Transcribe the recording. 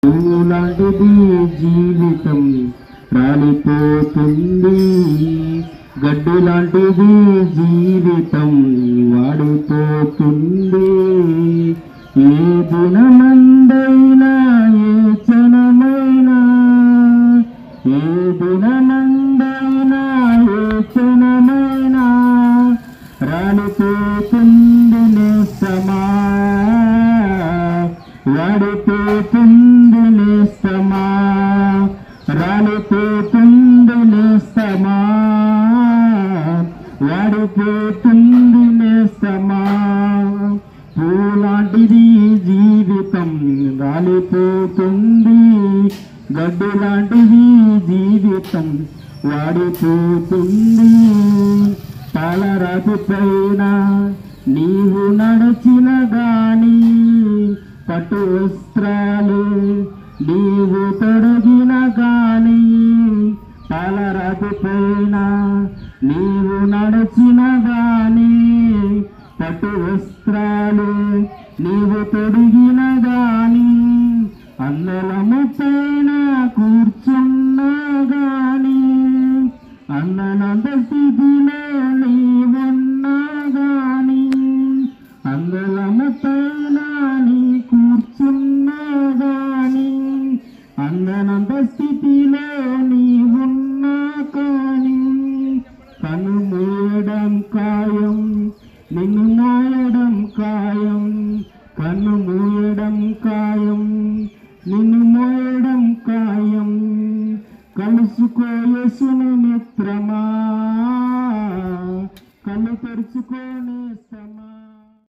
పువ్వు లాంటిది జీవితం రాలిపోతుంది గడ్డు లాంటిది జీవితం వాడిపోతుంది ఏ దినమందైనా ఏ క్షణమైనా ఏ దినమందైనా ఏ క్షణమైనా రాలిపోతుంది నేస్తమా వాడిపోతుంది నేస్తమా రాలిపోతుంది నేస్తమా వాడిపోతుంది నేస్తమా పూలాంటిది జీవితం రాలిపోతుంది గడ్డు లాంటిది జీవితం వాడిపోతుంది పాలరాతి పైన నీవు నడచిన గాని పట్టు వస్త్రాలు నీవు తొడిగిన గాని పాలరాతి పైన నీవు నడచిన గాని పట్టు వస్త్రాలు నీవు తొడిగిన గాని అందలము పైన కూర్చున్నా గాని అందనంత స్థితిలో నీవున్నా గాని అందలము పైన నీ కూర్చున్నా గాని అందనంత స్థితిలో నీవున్నా కానీ కను మూయడం ఖాయం నిన్ను మోయడం ఖాయం కన్ను మూయడం ఖాయం నిన్ను మోయడం ఖాయం కలుసుకో యేసును